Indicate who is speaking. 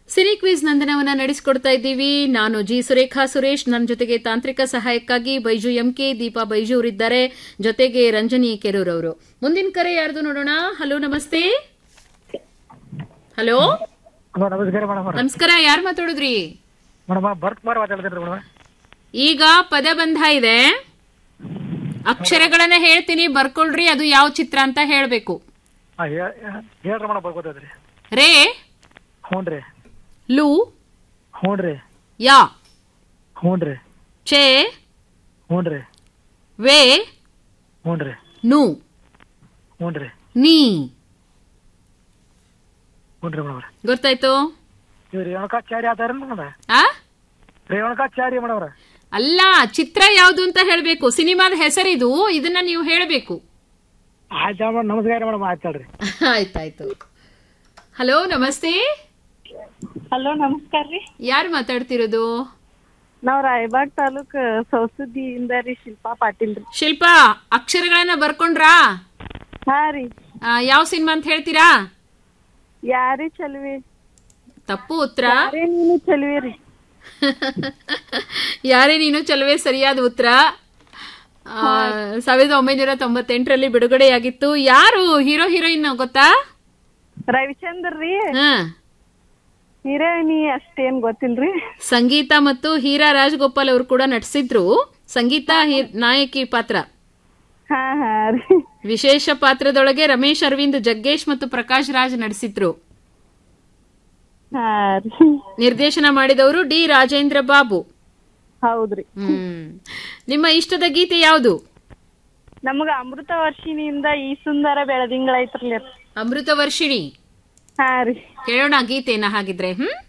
Speaker 1: ಸಿರಿ quiz ನಂದನವನ್ನ ನಡೆಸಿಕೊಡ್ತಾ ಇದ್ದೀವಿ ನಾನು G Surekha Suresh ನನ್ನ ಜೊತೆಗೆ ತಾಂತ್ರಿಕ ಸಹಾಯಕ್ಕಾಗಿ ಬೈಜು ಎಂಕೆ ದೀಪಾ ಬೈಜು ಅವರಿದ್ದಾರೆ ಜೊತೆಗೆ ರಂಜನಿ ಕೆರೂರ್ ಅವರು ಮುಂದಿನ ಕರೆ ಯಾರ್ದು ನೋಡೋಣ ಹಲೋ ನಮಸ್ತೆ ಹಲೋ
Speaker 2: ಹಲೋ ನಮಸ್ಕಾರ ಮೇಡಮ್
Speaker 1: ನಮಸ್ಕಾರ ಯಾರು ಮಾತಾಡಿದ್ರಿ
Speaker 2: ಮೇಡಮ್ ಭರತ್ ಕುಮಾರ್ ಮಾತಾಡ್ತಿದ್ರಿ ಮೇಡಮ್
Speaker 1: ಈಗ ಪದಬಂಧ ಇದೆ ಅಕ್ಷರಗಳನ್ನ ಹೇಳ್ತೀನಿ ಬರ್ಕೊಳ್ರಿ ಅದು ಯಾವ ಚಿತ್ರ ಅಂತ ಹೇಳ್ಬೇಕು
Speaker 2: ಹಾಂ ಹೇಳ್ರಿ ಮೇಡಮ್ ಬರ್ಕೋತೈತ್ರಿ
Speaker 1: ರೇ
Speaker 2: ಹ್ಞೂ ರೀ
Speaker 1: ಲು
Speaker 2: ಹ್ಞೂ ರೀ
Speaker 1: ಯಾ
Speaker 2: ಹ್ಞೂ ರೀ
Speaker 1: ಚೇ
Speaker 2: ಹ್ಞೂ ರೀ
Speaker 1: ವೇ
Speaker 2: ಹ್ಞೂ ರೀ
Speaker 1: ನು
Speaker 2: ಹ್ಞೂ ರೀ
Speaker 1: ನೀ
Speaker 2: ಹ್ಞೂ ರೀ ಮೇಡಮ್
Speaker 1: ಗೊತ್ತಾಯ್ತು
Speaker 2: ಇವ್ ರೇಣುಕಾಚಾರ್ಯ ಆತಾರ ಮೇಡಮ್
Speaker 1: ಆ
Speaker 2: ರೇಣುಕಾಚಾರ್ಯ ಮೇಡಮ್
Speaker 1: ಅಲ್ಲ ಚಿತ್ರ ಯಾವುದು ಅಂತ ಹೇಳ್ಬೇಕು ಸಿನಿಮಾದ ಹೆಸರಿದು ಇದನ್ನ ನೀವು ಹೇಳ್ಬೇಕು
Speaker 2: ಆಯ್ತು ಮೇಡಮ್ ನಮಸ್ಕಾರ ಮೇಡಮ್ ಆಯ್ತು ಹೇಳ್ರಿ
Speaker 1: ಆಯ್ತಾಯ್ತು ಹಲೋ ನಮಸ್ತೆ
Speaker 3: ಹಲೋ ನಮಸ್ಕಾರ ರೀ
Speaker 1: ಯಾರು ಮಾತಾಡ್ತಿರೋದು
Speaker 3: ನಾವ್ ರಾಯಬಾಗ್ ತಾಲೂಕ್ ಸೌಸದಿಯಿಂದ ರೀ ಶಿಲ್ಪಾ ಪಾಟೀಲ್ ರೀ
Speaker 1: ಶಿಲ್ಪಾ ಅಕ್ಷರಗಳನ್ನ ಬರ್ಕೊಂಡ್ರಾ
Speaker 3: ಹಾ ರೀ
Speaker 1: ಆ, ಯಾವ ಸಿನಿಮಾ ಅಂತ ಹೇಳ್ತೀರಾ
Speaker 3: ಯಾರೇ ಚಲ್ವಿ
Speaker 1: ತಪ್ಪು ಉತ್ತರ
Speaker 3: ಯಾರೇ ನೀನು ಚಲ್ವಿ ರೀ
Speaker 1: ಯಾರೇ ನೀನು ಚಲವೇ ಸರಿಯಾದ ಉತ್ತರ ಆ, ಸಾವಿರದ ಒಂಬೈನೂರ ತೊಂಬತ್ತೆಂಟರಲ್ಲಿ ಬಿಡುಗಡೆಯಾಗಿತ್ತು ಯಾರು ಹೀರೋ ಹೀರೋಯಿನ್ ಗೊತ್ತಾ
Speaker 3: ರವಿಚಂದ್ರ ರೀ
Speaker 1: ಹಾ
Speaker 3: ಹೀರೋಯಿನಿ ಅಷ್ಟೇನ್ ಗೊತ್ತಿಲ್ರಿ
Speaker 1: ಸಂಗೀತ ಮತ್ತು ಹೀರಾ ರಾಜಗೋಪಾಲ್ ಅವರು ಕೂಡ ನಟಿಸಿದ್ರು ಸಂಗೀತ ಹೀ- ನಾಯಕಿ ಪಾತ್ರ
Speaker 3: ಹಾ ಹಾ ರೀ
Speaker 1: ವಿಶೇಷ ಪಾತ್ರದೊಳಗೆ ರಮೇಶ್ ಅರವಿಂದ್ ಜಗ್ಗೇಶ್ ಮತ್ತು ಪ್ರಕಾಶ್ ರಾಜ್ ನಡೆಸಿದ್ರು
Speaker 3: ಹಾ ರೀ
Speaker 1: ನಿರ್ದೇಶನ ಮಾಡಿದವರು ಡಿ ರಾಜೇಂದ್ರ ಬಾಬು
Speaker 3: ಹೌದ್ರಿ
Speaker 1: ಹ್ಮ್ ನಿಮ್ಮ ಇಷ್ಟದ ಗೀತೆ ಯಾವುದು
Speaker 3: ನಮಗ ಅಮೃತ ವರ್ಷಿನಿಂದ ಈ ಸುಂದರ ಬೆಳದಿಂಗಳ ಐತ್ರಲ್ಲ
Speaker 1: ಅಮೃತ ವರ್ಷಿಣಿ
Speaker 3: ಹಾ ರೀ
Speaker 1: ಕೇಳೋಣ ಗೀತೆನ ಹಾಗಿದ್ರೆ ಹ್ಮ್